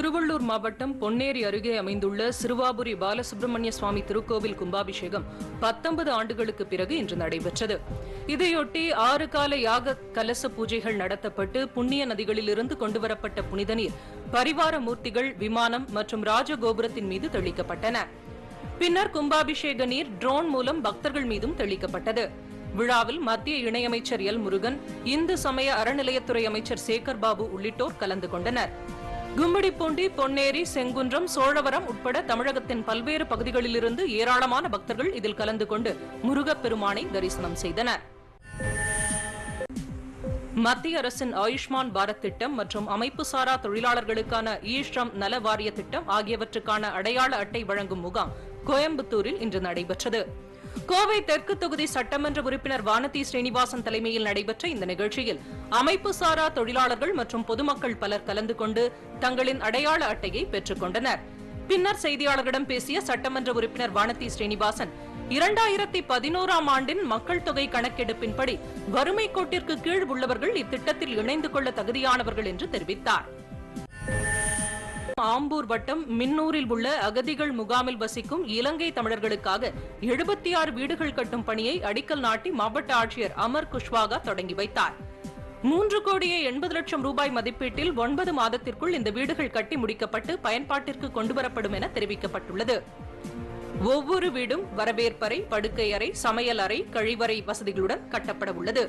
திருவள்ளூர் மாவட்டம் பொன்னேரி அருகே அமைந்துள்ள சிறுவாபுரி பாலசுப்பிரமணிய சுவாமி திருக்கோவில் கும்பாபிஷேகம் பத்தொன்பது ஆண்டுகளுக்கு பிறகு இன்று நடைபெற்றது இதையொட்டி ஆறு கால யாக கலச பூஜைகள் நடத்தப்பட்டு புண்ணிய நதிகளிலிருந்து கொண்டுவரப்பட்ட புனித நீர் பரிவார மூர்த்திகள் விமானம் மற்றும் ராஜகோபுரத்தின் மீது தெளிக்கப்பட்டன பின்னர் கும்பாபிஷேக நீர் ட்ரோன் மூலம் பக்தர்கள் மீதும் தெளிக்கப்பட்டது விழாவில் மத்திய இணையமைச்சர் எல் முருகன் இந்து சமய அறநிலையத்துறை அமைச்சர் சேகர் பாபு உள்ளிட்டோர் கலந்து கொண்டனர் கும்மிடிப்பூண்டி பொன்னேரி செங்குன்றம் சோழவரம் உட்பட தமிழகத்தின் பல்வேறு பகுதிகளிலிருந்து ஏராளமான பக்தர்கள் இதில் கலந்து கொண்டு முருகப் பெருமானை தரிசனம் செய்தனர் மத்திய அரசின் ஆயுஷ்மான் பாரத் திட்டம் மற்றும் அமைப்புசாரா தொழிலாளர்களுக்கான இ ஸ்ரம் நல வாரிய திட்டம் ஆகியவற்றுக்கான அடையாள அட்டை வழங்கும் முகாம் கோயம்புத்தூரில் இன்று நடைபெற்றது கோவை தெற்கு தொகுதி சட்டமன்ற உறுப்பினர் வானதி ஸ்ரீனிவாசன் தலைமையில் நடைபெற்ற இந்த நிகழ்ச்சியில் அமைப்புசாரா தொழிலாளர்கள் மற்றும் பொதுமக்கள் பலர் கலந்து கொண்டு தங்களின் அடையாள அட்டையை பெற்றுக் கொண்டனர் பின்னர் செய்தியாளர்களிடம் பேசிய சட்டமன்ற உறுப்பினர் வானதி ஸ்ரீனிவாசன் இரண்டாயிரத்தி பதினோராம் ஆண்டின் மக்கள் தொகை கணக்கெடுப்பின்படி வறுமை கோட்டிற்கு கீழ் உள்ளவர்கள் இத்திட்டத்தில் இணைந்து கொள்ள தகுதியானவர்கள் என்று தெரிவித்தார் ஆம்பூர் வட்டம் மின்னூரில் உள்ள அகதிகள் முகாமில் வசிக்கும் இலங்கை தமிழர்களுக்காக எழுபத்தி ஆறு வீடுகள் கட்டும் பணியை அடிக்கல் நாட்டி மாவட்ட ஆட்சியர் அமர் குஷ்வாகா தொடங்கி வைத்தார் மூன்று கோடியே எண்பது லட்சம் ரூபாய் மதிப்பீட்டில் ஒன்பது மாதத்திற்குள் இந்த வீடுகள் கட்டி முடிக்கப்பட்டு பயன்பாட்டிற்கு கொண்டுவரப்படும் என தெரிவிக்கப்பட்டுள்ளது ஒவ்வொரு வீடும் வரவேற்பறை படுக்கை அறை சமையல் அறை கழிவறை வசதிகளுடன் கட்டப்பட உள்ளது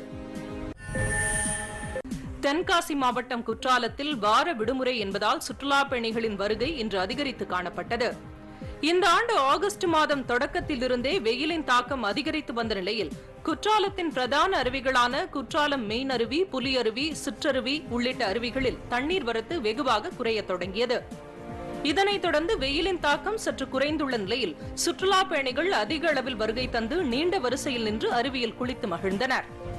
தென்காசி மாவட்டம் குற்றாலத்தில் வார விடுமுறை என்பதால் சுற்றுலா பயணிகளின் வருகை இன்று அதிகரித்து காணப்பட்டது இந்த ஆண்டு ஆகஸ்ட் மாதம் தொடக்கத்திலிருந்தே வெயிலின் தாக்கம் அதிகரித்து வந்த நிலையில் குற்றாலத்தின் பிரதான அருவிகளான குற்றாலம் மெயின் அருவி புலி அருவி சிற்றருவி உள்ளிட்ட அருவிகளில் தண்ணீர் வரத்து வெகுவாக குறையத் தொடங்கியது இதனைத் தொடர்ந்து வெயிலின் தாக்கம் சற்று குறைந்துள்ள நிலையில் சுற்றுலா பயணிகள் அதிக அளவில் வருகை தந்து நீண்ட வரிசையில் நின்று அருவியில் குளித்து மகிழ்ந்தனர்